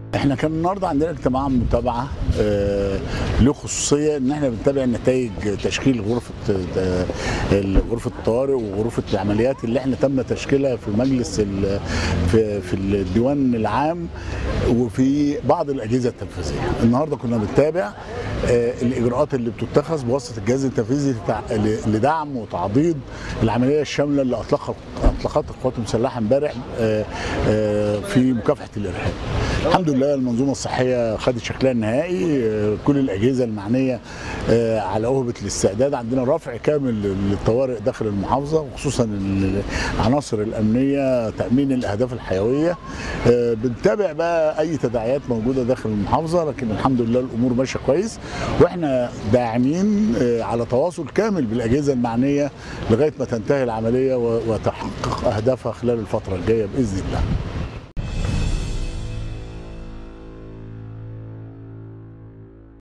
احنا كان النهارده عندنا اجتماع متابعه آه، له خصوصيه ان احنا بنتابع نتائج تشكيل غرفه آه، غرفه الطوارئ وغرفه العمليات اللي احنا تم تشكيلها في مجلس ال- في في الديوان العام وفي بعض الاجهزه التنفيذيه. النهارده كنا بنتابع آه، الاجراءات اللي بتتخذ بواسطه الجهاز التنفيذي لتع- ل- لدعم وتعضيد العمليه الشامله اللي اطلقها اطلقتها القوات المسلحه امبارح آه، آه، في مكافحه الارهاب. الحمد لله المنظومه الصحيه خدت شكلها النهائي آه، كل الاجهزه المعنيه آه، على اهبه الاستعداد عندنا رفع كامل للطوارئ داخل المحافظه وخصوصا العناصر الامنيه تامين الاهداف الحيويه آه، بنتابع بقى اي تداعيات موجوده داخل المحافظه لكن الحمد لله الامور ماشيه كويس واحنا داعمين آه، على تواصل كامل بالاجهزه المعنيه لغايه ما تنتهي العمليه و- وتحقق اهدافها خلال الفتره الجايه باذن الله